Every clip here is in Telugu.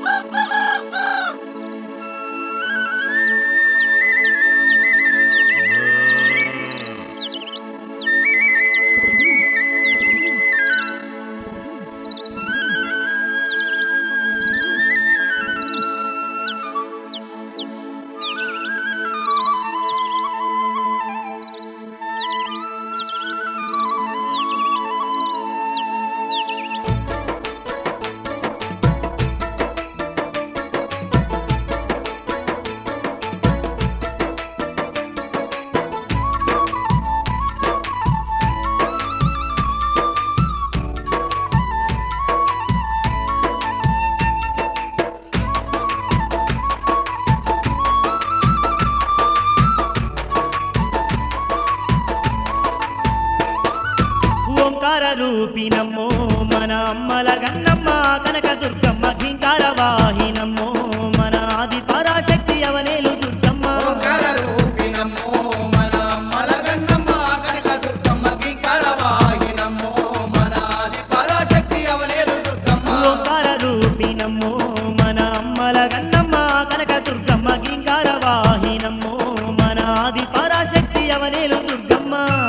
ఓంకార రూపినమ్మో మన అమ్మల గన్నమ్మ కనక దుర్గమ్మ ఘీంకార వాహినమ్మో మన ఆది పరాశక్తి అవనేలు దుర్గమ్మ ఓంకార రూపిణమ్మో మన మలగన్నమ్మ కనక దుర్గమ్మ కింకర వాహినమ్మో మన ఆది పరాశక్తి అవనేరు దుర్గమ్మ ఓంకార రూపినమ్మో మన అమ్మల గన్నమ్మ కనక దుర్గమ్మ ఘీంకార వాహినమ్మో మన ఆది పరాశక్తి అవనేలు దుర్గమ్మ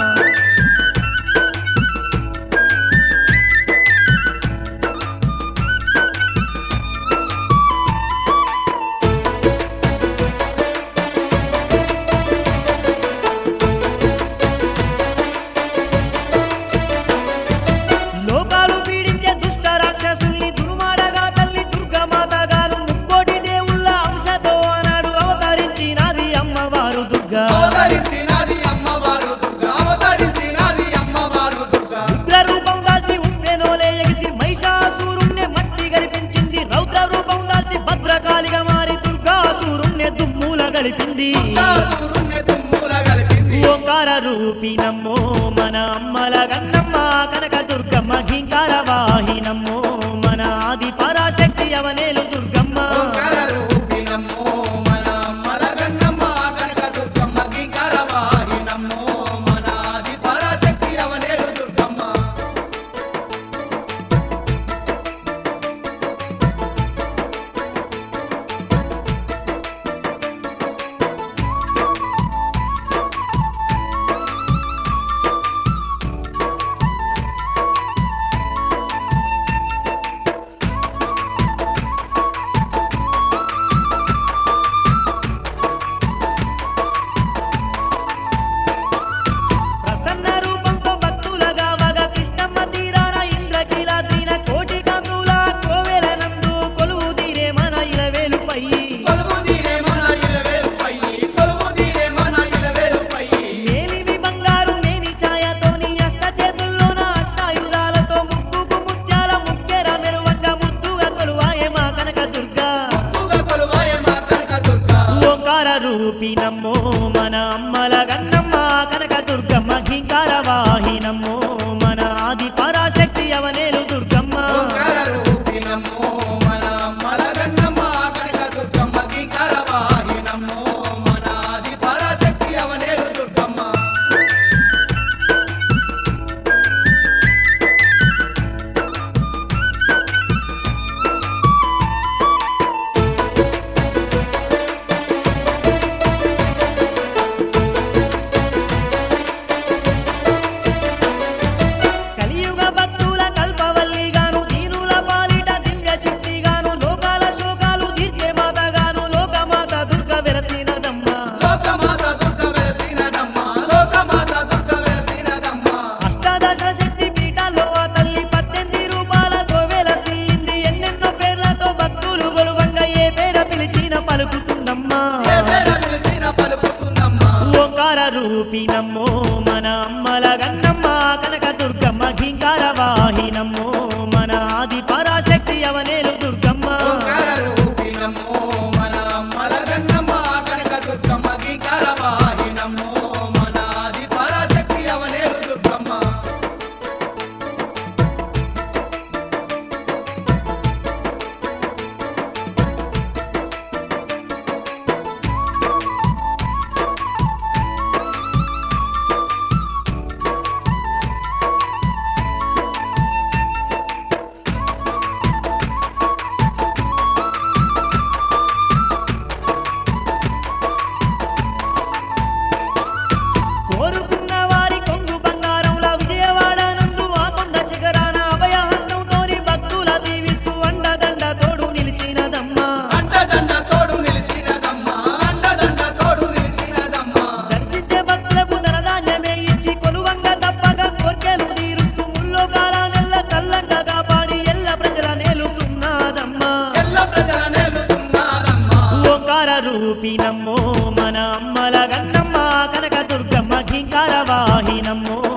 లోకాలు పీడించే దుష్ట రాక్షసుల్ని దుర్మాడగా తల్లి దుర్గమాత గారు ముక్కోటి దేవుళ్ళ అంశతో ఆనాడు అవతరించినది అమ్మవారు దుర్గా అవతరించినది అమ్మవారు దుర్గా అవతరించినది అమ్మవారు దుర్గా ఉగ్ర రూపం దాల్చి ఉప్పెనోలే ఎగిసి మహిషాసురుణ్ణి మట్టి గరిపించింది రౌద్ర రూపం దాల్చి భద్రకాళిగా మారి దుర్గాసురుణ్ణి దుమ్ముల గలిపింది సూరుణ్ణి తుమ్ముల కలిపింది ఓంకార రూపినమ్మో మన అమ్మల గన్నమ్మ కనక దుర్గమ్మ ఘీంకార వాహినమ్మో మన ఆది పరాశక్తి అవనేలు దుర్గమ్మ ఓంకార రూపిణమ్మో మన మలగన్నమ్మ కనక దుర్గమ్మ కింకర వాహినమ్మో మన ఆది పరాశక్తి అవనేరు దుర్గమ్మ ప్రసన్న రూపంతో భక్తులగా వగ కృష్ణమ్మ తీరాన ఇంద్రకీలాద్రిన కోటి కాంతుల కోవెల నందు కొలువు తీరే మన ఇలవేలుపై కొలువు తీరే మన ఇలవేలుపై కొలువు తీరే మన ఇలవేలుపై మేలిమి బంగారు మేని ఛాయతోని అష్ట చేతుల్లోన అష్టాయుధాలతో ముక్కుకు ముత్యాల ముక్కెర మెరువంగా ముద్దుగా కొలువాయే మా కనక దుర్గా ముద్దుగా కొలువాయ మా కనక దుర్గా ఓంకార రూపినమ్మో మన అమ్మల గన్నమ్మ కనక దుర్గమ్మ ఘీంకార వాహినమ్మో మన ఆది పరాశక్తి అవనేలు దుర్గమ్మ ఓంకార రూపిణమ్మో మన మలగన్నమ్మ కనక దుర్గమ్మ కింకర వాహినమ్మో మన ఆది పరాశక్తి అవనేరు దుర్గమ్మ రూపినమ్మో మన అమ్మల గన్నమ్మ కనక దుర్గమ్మ కింకార వాహినమ్మో